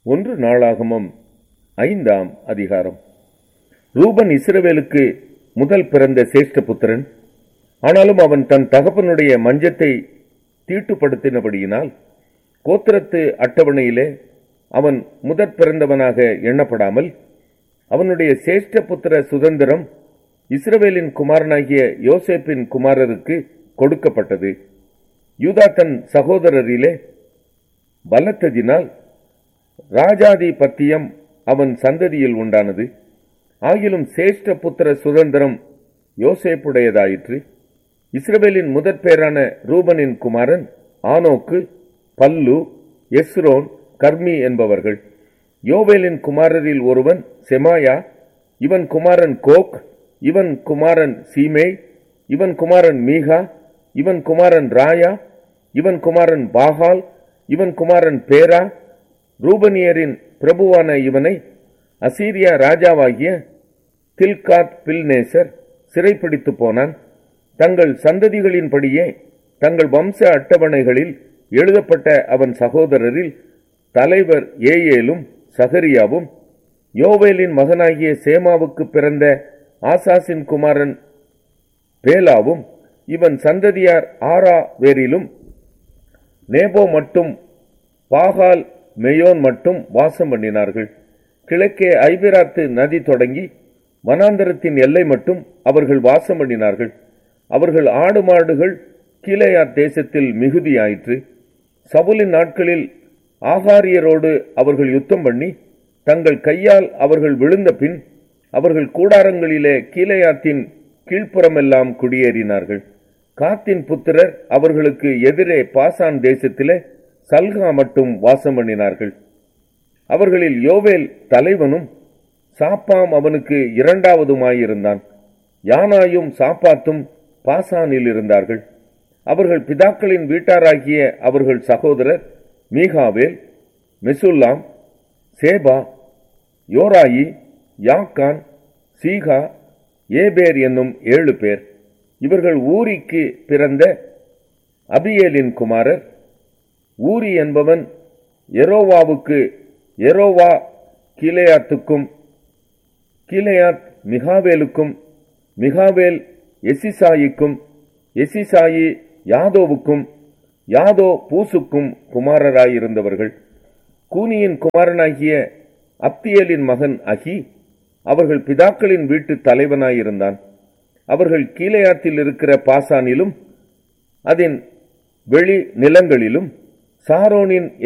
ஒன்று நாளாகமம் ஐந்தாம் அதிகாரம் ரூபன் இஸ்ரவேலுக்கு முதல் பிறந்த சேஷ்ட புத்திரன் ஆனாலும் அவன் தன் தகப்பனுடைய மஞ்சத்தை தீட்டுப்படுத்தினபடியினால் கோத்திரத்து அட்டவணையிலே அவன் முதற் பிறந்தவனாக எண்ணப்படாமல் அவனுடைய சேஷ்ட புத்திர சுதந்திரம் இஸ்ரவேலின் குமாரனாகிய யோசேப்பின் குமாரருக்கு கொடுக்கப்பட்டது யூதா தன் சகோதரரிலே பலத்ததினால் ராஜாதி பத்தியம் அவன் சந்ததியில் உண்டானது ஆகிலும் சேஷ்ட புத்திர சுதந்திரம் யோசேப்புடையதாயிற்று இஸ்ரவேலின் முதற் பேரான ரூபனின் குமாரன் ஆனோக்கு பல்லு எஸ்ரோன் கர்மி என்பவர்கள் யோவேலின் குமாரரில் ஒருவன் செமாயா இவன் குமாரன் கோக் இவன் குமாரன் சீமே இவன் குமாரன் மீகா இவன் குமாரன் ராயா இவன் குமாரன் பாகால் இவன் குமாரன் பேரா ரூபனியரின் பிரபுவான இவனை அசீரியா ராஜாவாகிய தில்காத் பில்நேசர் சிறைப்பிடித்து போனான் தங்கள் சந்ததிகளின்படியே தங்கள் வம்ச அட்டவணைகளில் எழுதப்பட்ட அவன் சகோதரரில் தலைவர் ஏஏலும் சகரியாவும் யோவேலின் மகனாகிய சேமாவுக்கு பிறந்த ஆசாசின் குமாரன் பேலாவும் இவன் சந்ததியார் ஆரா வேரிலும் நேபோ மட்டும் பாகால் மெயோன் மட்டும் வாசம் பண்ணினார்கள் கிழக்கே ஐபிராத்து நதி தொடங்கி வனாந்தரத்தின் எல்லை மட்டும் அவர்கள் வாசம் பண்ணினார்கள் அவர்கள் ஆடு மாடுகள் கீழையாத் தேசத்தில் மிகுதியாயிற்று சவுலின் நாட்களில் ஆகாரியரோடு அவர்கள் யுத்தம் பண்ணி தங்கள் கையால் அவர்கள் விழுந்த பின் அவர்கள் கூடாரங்களிலே கீழையாத்தின் கீழ்ப்புறமெல்லாம் குடியேறினார்கள் காத்தின் புத்திரர் அவர்களுக்கு எதிரே பாசான் தேசத்திலே சல்கா மட்டும் வாசம் பண்ணினார்கள் அவர்களில் யோவேல் தலைவனும் சாப்பாம் அவனுக்கு இரண்டாவதுமாயிருந்தான் யானாயும் சாப்பாத்தும் பாசானில் இருந்தார்கள் அவர்கள் பிதாக்களின் வீட்டாராகிய அவர்கள் சகோதரர் மீகாவேல் மெசுல்லாம் சேபா யோராயி யாக்கான் சீகா ஏபேர் என்னும் ஏழு பேர் இவர்கள் ஊரிக்கு பிறந்த அபியேலின் குமாரர் ஊரி என்பவன் எரோவாவுக்கு எரோவா கீலேயாத்துக்கும் கீலேயாத் மிகாவேலுக்கும் மிகாவேல் எசிசாயிக்கும் எசிசாயி யாதோவுக்கும் யாதோ பூசுக்கும் குமாரராயிருந்தவர்கள் கூனியின் குமாரனாகிய அப்தியேலின் மகன் அகி அவர்கள் பிதாக்களின் வீட்டு தலைவனாயிருந்தான் அவர்கள் கீழையாத்தில் இருக்கிற பாசானிலும் அதன் வெளி நிலங்களிலும் சாரோனின்